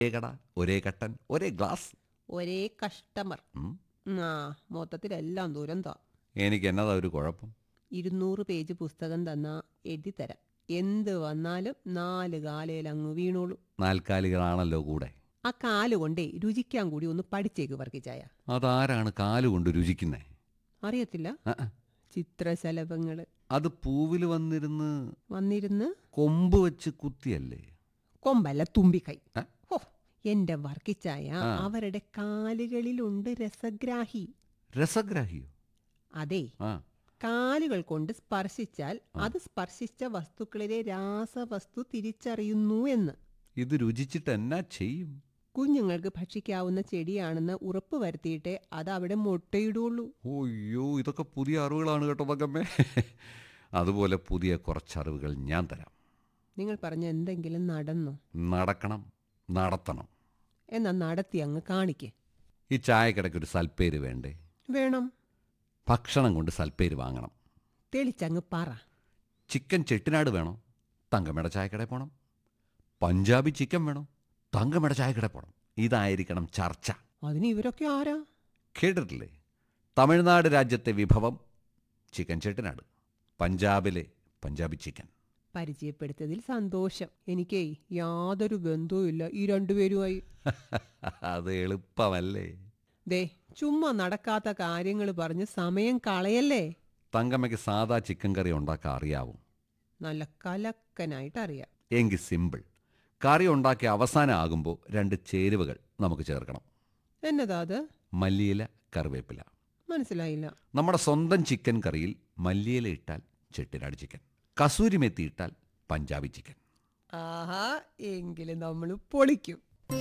ഒരേ കട ഒരേ കട്ടൻ ഒരേ ഗ്ലാസ് ഒരേ കസ്റ്റമർ ഉം. ആ മൊത്തത്തിലെല്ലാം ദുരന്താ എനിക്ക് എന്നതാ ഒരു കുഴപ്പം ഇരുന്നൂറ് പേജ് പുസ്തകം തന്നാ എഴുതി തരാം എന്ത് വന്നാലും നാല് കാലയിൽ അങ്ങ് വീണോളൂ നാൽക്കാലികളാണല്ലോ കൂടെ ആ കാല് കൊണ്ടേ രുചിക്കാൻ കൂടി ഒന്ന് പഠിച്ചേക്ക് വർക്കിച്ചായ അതാരാണ് കാലുകൊണ്ട് രുചിക്കുന്നേ അറിയത്തില്ല ആ, ആ. ചിത്രശലഭങ്ങള് അത് പൂവിൽ വന്നിരുന്ന് വന്നിരുന്ന് കൊമ്പ് വെച്ച് കുത്തിയല്ലേ കൊമ്പല്ല തുമ്പിക്കൈ ആ? ഹോ എന്റെ വർക്കിച്ചായ ആ. അവരുടെ കാലുകളിലുണ്ട് രസഗ്രാഹി രസഗ്രാഹിയോ അതെ ആ കാലുകൾ കൊണ്ട് സ്പർശിച്ചാൽ അത് സ്പർശിച്ച വസ്തുക്കളിലെ രാസവസ്തു തിരിച്ചറിയുന്നു എന്ന് ഇത് രുചിച്ചിട്ട് എന്നാ ചെയ്യും കുഞ്ഞുങ്ങൾക്ക് ഭക്ഷിക്കാവുന്ന ചെടിയാണെന്ന് ഉറപ്പ് വരുത്തിയിട്ടേ അത് അവിടെ മുട്ടയിടുള്ളൂ ഓയ്യോ ഇതൊക്കെ പുതിയ അറിവുകളാണ് കേട്ടോ തങ്കമ്മേ അതുപോലെ പുതിയ കുറച്ചറിവുകൾ ഞാൻ തരാം നിങ്ങൾ പറഞ്ഞ എന്തെങ്കിലും നടന്നോ നടക്കണം നടത്തണം എന്നാ നടത്തി അങ്ങ് കാണിക്ക് ഈ ചായക്കിടയ്ക്ക് ഒരു സൽപ്പേര് വേണ്ടേ വേണം ഭക്ഷണം കൊണ്ട് സൽപ്പേര് വാങ്ങണം തെളിച്ചങ്ങ് പറ ചിക്കൻ ചെട്ടിനാട് വേണോ തങ്കമ്മയുടെ ചായക്കടയിൽ പോകണം പഞ്ചാബി ചിക്കൻ വേണോ തങ്കമ്മയുടെ ചായക്കടയിൽ പോകണം ഇതായിരിക്കണം ചർച്ച അതിന് ഇവരൊക്കെ ആരാ കേട്ടിട്ടില്ലേ തമിഴ്നാട് രാജ്യത്തെ വിഭവം ചിക്കൻ ചെട്ടിനാട് പഞ്ചാബിലെ പഞ്ചാബി ചിക്കൻ പരിചയപ്പെടുത്തിയതിൽ സന്തോഷം എനിക്കേ യാതൊരു ബന്ധവുമില്ല ഈ രണ്ടുപേരുമായി അത് എളുപ്പമല്ലേ ദേ ചുമ്മാ നടക്കാത്ത കാര്യങ്ങൾ പറഞ്ഞ് സമയം കളയല്ലേ തങ്കമ്മയ്ക്ക് സാദാ ചിക്കൻ കറി ഉണ്ടാക്കാൻ അറിയാവും നല്ല കലക്കനായിട്ട് അറിയാം എങ്കിൽ സിമ്പിൾ കറി ഉണ്ടാക്കി അവസാനം ആകുമ്പോൾ രണ്ട് ചേരുവകൾ നമുക്ക് ചേർക്കണം എന്നതാ അത് മല്ലിയില കറിവേപ്പില മനസ്സിലായില്ല നമ്മുടെ സ്വന്തം ചിക്കൻ കറിയിൽ മല്ലിയില ഇട്ടാൽ ചെട്ടിനാട് ചിക്കൻ കസൂരി മെത്തി ഇട്ടാൽ പഞ്ചാബി ചിക്കൻ ആഹാ എങ്കിലും നമ്മൾ പൊളിക്കും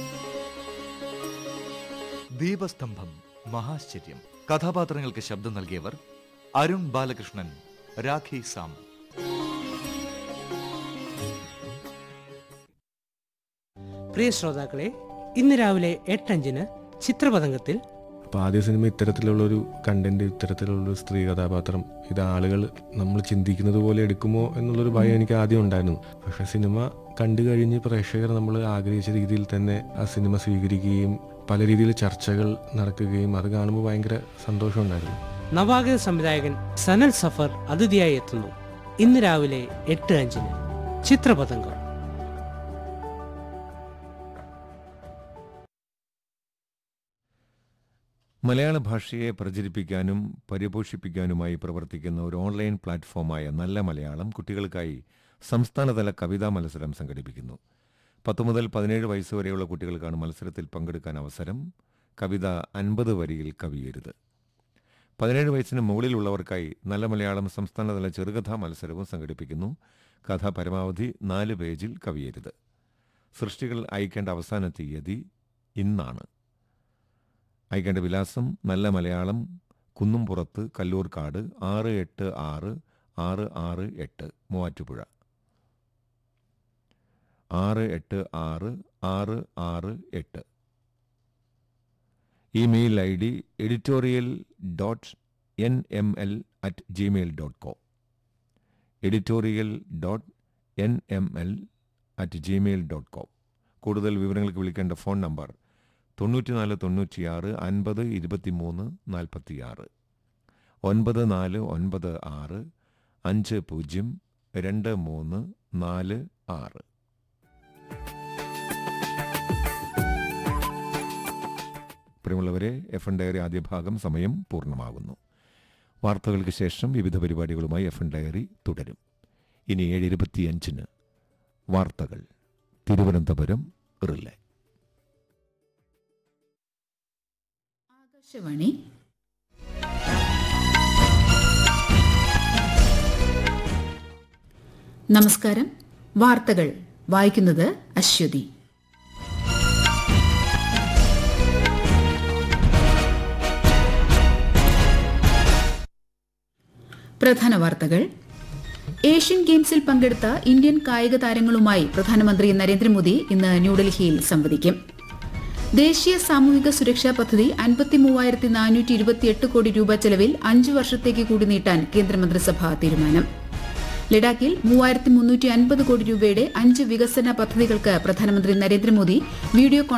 ദീപസ്തംഭം മഹാശ്ചര്യം കഥാപാത്രങ്ങൾക്ക് ശബ്ദം നൽകിയവർ അരുൺ ബാലകൃഷ്ണൻ രാഖി സാം പ്രിയ ശ്രോതാക്കളെ ഇന്ന് രാവിലെ എട്ടഞ്ചിന് ചിത്രപതംഗത്തിൽ അപ്പോൾ ആദ്യ സിനിമ ഇത്തരത്തിലുള്ളൊരു കണ്ടന്റ് ഇത്തരത്തിലുള്ളൊരു സ്ത്രീ കഥാപാത്രം ഇത് ആളുകൾ നമ്മൾ ചിന്തിക്കുന്നത് പോലെ എടുക്കുമോ എന്നുള്ളൊരു ഭയം എനിക്ക് ആദ്യം ഉണ്ടായിരുന്നു പക്ഷെ സിനിമ കണ്ടു കഴിഞ്ഞ് പ്രേക്ഷകർ നമ്മൾ ആഗ്രഹിച്ച രീതിയിൽ തന്നെ ആ സിനിമ സ്വീകരിക്കുകയും പല രീതിയിൽ ചർച്ചകൾ നടക്കുകയും അത് കാണുമ്പോൾ ഭയങ്കര സന്തോഷമുണ്ടായിരുന്നു നവാഗത സംവിധായകൻ സനൽ സഫർ അതിഥിയായി എത്തുന്നു ഇന്ന് രാവിലെ എട്ട് അഞ്ചിന് ചിത്രപതംഗം മലയാള ഭാഷയെ പ്രചരിപ്പിക്കാനും പരിപോഷിപ്പിക്കാനുമായി പ്രവർത്തിക്കുന്ന ഒരു ഓൺലൈൻ പ്ലാറ്റ്ഫോമായ നല്ല മലയാളം കുട്ടികൾക്കായി സംസ്ഥാനതല കവിതാ മത്സരം സംഘടിപ്പിക്കുന്നു പത്ത് മുതൽ പതിനേഴ് വയസ്സ് വരെയുള്ള കുട്ടികൾക്കാണ് മത്സരത്തിൽ പങ്കെടുക്കാൻ അവസരം കവിത അൻപത് വരിയിൽ കവിയരുത് പതിനേഴ് വയസ്സിന് മുകളിലുള്ളവർക്കായി നല്ല മലയാളം സംസ്ഥാനതല ചെറുകഥാ മത്സരവും സംഘടിപ്പിക്കുന്നു കഥ പരമാവധി നാല് പേജിൽ കവിയരുത് സൃഷ്ടികൾ അയക്കേണ്ട അവസാന തീയതി ഇന്നാണ് അയക്കേണ്ട വിലാസം നല്ല മലയാളം കുന്നുംപുറത്ത് കല്ലൂർക്കാട് ആറ് എട്ട് ആറ് ആറ് ആറ് എട്ട് മൂവാറ്റുപുഴ ആറ് എട്ട് ആറ് ആറ് ആറ് എട്ട് email I D editorial dot N M L at Gmail dot com editorial dot N M L at Gmail dot com കൂടുതൽ വിവരങ്ങൾക്ക് വിളിക്കേണ്ട ഫോൺ നമ്പർ തൊണ്ണൂറ്റിനാല് തൊണ്ണൂറ്റിയാറ് അൻപത് ഇരുപത്തിമൂന്ന് നാൽപ്പത്തിയാറ് ഒൻപത് നാല് ഒൻപത് ആറ് അഞ്ച് പൂജ്യം രണ്ട് മൂന്ന് നാല് ആറ് പ്രിയമുള്ളവരെ എഫ് എൻ ഡയറി ആദ്യ ഭാഗം സമയം പൂർണ്ണമാകുന്നു വാർത്തകൾക്ക് ശേഷം വിവിധ പരിപാടികളുമായി എഫ് എൻ ഡയറി തുടരും ഇനി ഏഴ് ഇരുപത്തിയഞ്ചിന് വാർത്തകൾ തിരുവനന്തപുരം റിലേ ആകാശവാണി നമസ്കാരം വാർത്തകൾ വായിക്കുന്നത് അശ്വതി പ്രധാന വാർത്തകൾ ഏഷ്യൻ ഗെയിംസിൽ പങ്കെടുത്ത ഇന്ത്യൻ കായിക താരങ്ങളുമായി പ്രധാനമന്ത്രി നരേന്ദ്രമോദി ഇന്ന് ന്യൂഡൽഹിയിൽ സംവദിക്കും ദേശീയ സാമൂഹിക സുരക്ഷാ പദ്ധതി അൻപത്തി മൂവായിരത്തി നാനൂറ്റി ഇരുപത്തിയെട്ട് കോടി രൂപ ചെലവിൽ അഞ്ചു വർഷത്തേക്ക് കൂടി നീട്ടാൻ കേന്ദ്രമന്ത്രിസഭ തീരുമാനം ലഡാക്കിൽ മൂവായിരത്തി മുന്നൂറ്റി അൻപത് കോടി രൂപയുടെ അഞ്ച് വികസന പദ്ധതികൾക്ക് പ്രധാനമന്ത്രി നരേന്ദ്രമോദി വീഡിയോ